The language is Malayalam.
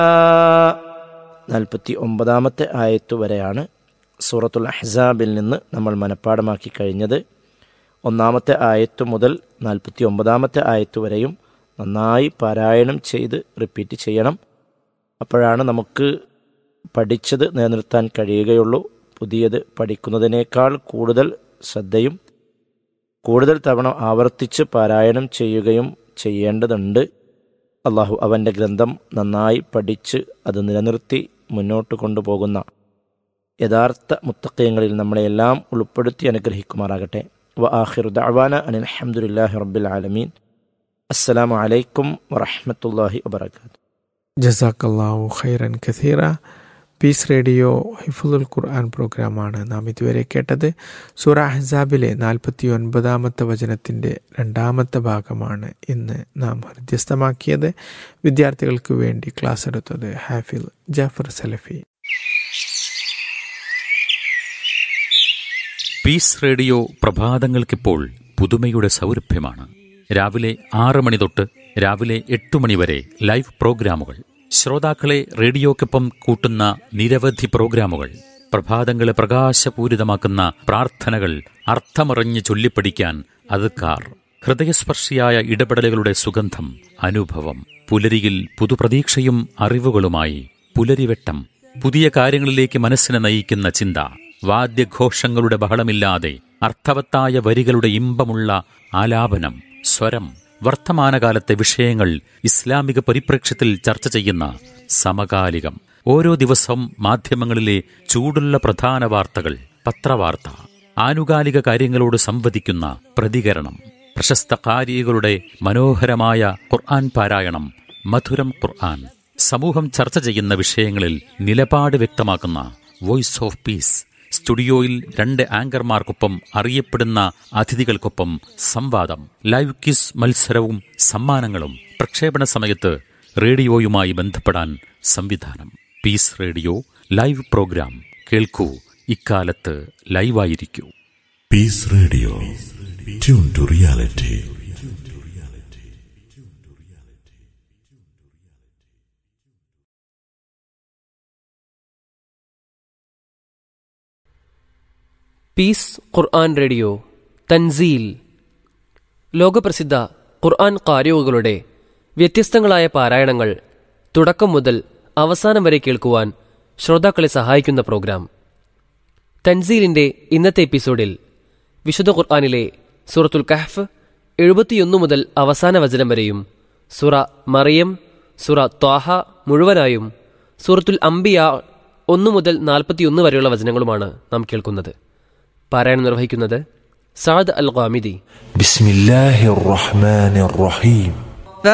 നാൽപ്പത്തി ഒമ്പതാമത്തെ ആയത്തു വരെയാണ് സൂറത്തുൽ അഹ്സാബിൽ നിന്ന് നമ്മൾ മനഃപ്പാടമാക്കി കഴിഞ്ഞത് ഒന്നാമത്തെ ആയത്തു മുതൽ നാൽപ്പത്തി ഒമ്പതാമത്തെ ആയത്തു വരെയും നന്നായി പാരായണം ചെയ്ത് റിപ്പീറ്റ് ചെയ്യണം അപ്പോഴാണ് നമുക്ക് പഠിച്ചത് നിലനിർത്താൻ കഴിയുകയുള്ളൂ പുതിയത് പഠിക്കുന്നതിനേക്കാൾ കൂടുതൽ ശ്രദ്ധയും കൂടുതൽ തവണ ആവർത്തിച്ച് പാരായണം ചെയ്യുകയും ചെയ്യേണ്ടതുണ്ട് അള്ളാഹു അവൻ്റെ ഗ്രന്ഥം നന്നായി പഠിച്ച് അത് നിലനിർത്തി മുന്നോട്ട് കൊണ്ടുപോകുന്ന യഥാർത്ഥ മുത്തക്കയങ്ങളിൽ നമ്മളെല്ലാം ഉൾപ്പെടുത്തി അനുഗ്രഹിക്കുമാറാകട്ടെ വ ആഹിർ ദഅവാന അനിൽ അഹമ്മദില്ലാഹി റബ്ബിൽ ആലമീൻ അസ്സലാമു അലൈക്കും വറഹ്മത്തുള്ളാഹി വബറകാതുഹു ജസാക്കല്ലാഹു ഖൈറൻ കസീറ പീസ് റേഡിയോ ഹിഫുൽ ഖുർആൻ പ്രോഗ്രാമാണ് നാം ഇതുവരെ കേട്ടത് സൂറ ഹസാബിലെ നാൽപ്പത്തി ഒൻപതാമത്തെ വചനത്തിൻ്റെ രണ്ടാമത്തെ ഭാഗമാണ് ഇന്ന് നാം ഹൃദ്യസ്ഥമാക്കിയത് വിദ്യാർത്ഥികൾക്ക് വേണ്ടി ക്ലാസ് എടുത്തത് ഹാഫിൽ ജാഫർ സലഫി പീസ് റേഡിയോ പ്രഭാതങ്ങൾക്കിപ്പോൾ പുതുമയുടെ സൗരഭ്യമാണ് രാവിലെ ആറ് മണി തൊട്ട് രാവിലെ എട്ട് മണി വരെ ലൈവ് പ്രോഗ്രാമുകൾ ശ്രോതാക്കളെ റേഡിയോക്കൊപ്പം കൂട്ടുന്ന നിരവധി പ്രോഗ്രാമുകൾ പ്രഭാതങ്ങളെ പ്രകാശപൂരിതമാക്കുന്ന പ്രാർത്ഥനകൾ അർത്ഥമറിഞ്ഞ് ചൊല്ലിപ്പഠിക്കാൻ അതുക്കാർ ഹൃദയസ്പർശിയായ ഇടപെടലുകളുടെ സുഗന്ധം അനുഭവം പുലരിയിൽ പുതുപ്രതീക്ഷയും അറിവുകളുമായി പുലരിവെട്ടം പുതിയ കാര്യങ്ങളിലേക്ക് മനസ്സിനെ നയിക്കുന്ന ചിന്ത വാദ്യഘോഷങ്ങളുടെ ബഹളമില്ലാതെ അർത്ഥവത്തായ വരികളുടെ ഇമ്പമുള്ള ആലാപനം സ്വരം വർത്തമാനകാലത്തെ വിഷയങ്ങൾ ഇസ്ലാമിക പരിപ്രേക്ഷ്യത്തിൽ ചർച്ച ചെയ്യുന്ന സമകാലികം ഓരോ ദിവസവും മാധ്യമങ്ങളിലെ ചൂടുള്ള പ്രധാന വാർത്തകൾ പത്രവാർത്ത ആനുകാലിക കാര്യങ്ങളോട് സംവദിക്കുന്ന പ്രതികരണം പ്രശസ്ത കാരികളുടെ മനോഹരമായ ഖുർആൻ പാരായണം മധുരം ഖുർആൻ സമൂഹം ചർച്ച ചെയ്യുന്ന വിഷയങ്ങളിൽ നിലപാട് വ്യക്തമാക്കുന്ന വോയിസ് ഓഫ് പീസ് സ്റ്റുഡിയോയിൽ രണ്ട് ആങ്കർമാർക്കൊപ്പം അറിയപ്പെടുന്ന അതിഥികൾക്കൊപ്പം സംവാദം ലൈവ് ക്വിസ് മത്സരവും സമ്മാനങ്ങളും പ്രക്ഷേപണ സമയത്ത് റേഡിയോയുമായി ബന്ധപ്പെടാൻ സംവിധാനം പീസ് റേഡിയോ ലൈവ് പ്രോഗ്രാം കേൾക്കൂ ഇക്കാലത്ത് ലൈവായിരിക്കൂ Peace Radio. Tune to reality. Peace Quran Radio തൻസീൽ ലോകപ്രസിദ്ധ ഖുർആൻ കാരിയുകളുടെ വ്യത്യസ്തങ്ങളായ പാരായണങ്ങൾ തുടക്കം മുതൽ അവസാനം വരെ കേൾക്കുവാൻ ശ്രോതാക്കളെ സഹായിക്കുന്ന പ്രോഗ്രാം തൻസീലിന്റെ ഇന്നത്തെ എപ്പിസോഡിൽ വിശുദ്ധ ഖുർആനിലെ സൂറത്തുൽ കഹ്ഫ് എഴുപത്തിയൊന്ന് മുതൽ അവസാന വചനം വരെയും സുറ മറിയം സുറ ത്വാഹ മുഴുവനായും സൂറത്തുൽ അംബിയ ഒന്ന് മുതൽ നാൽപ്പത്തിയൊന്ന് വരെയുള്ള വചനങ്ങളുമാണ് നാം കേൾക്കുന്നത് പാരായണം നിർവഹിക്കുന്നത് സാദ് അൽ ഖാമിദി بسم الله الرحمن الرحيم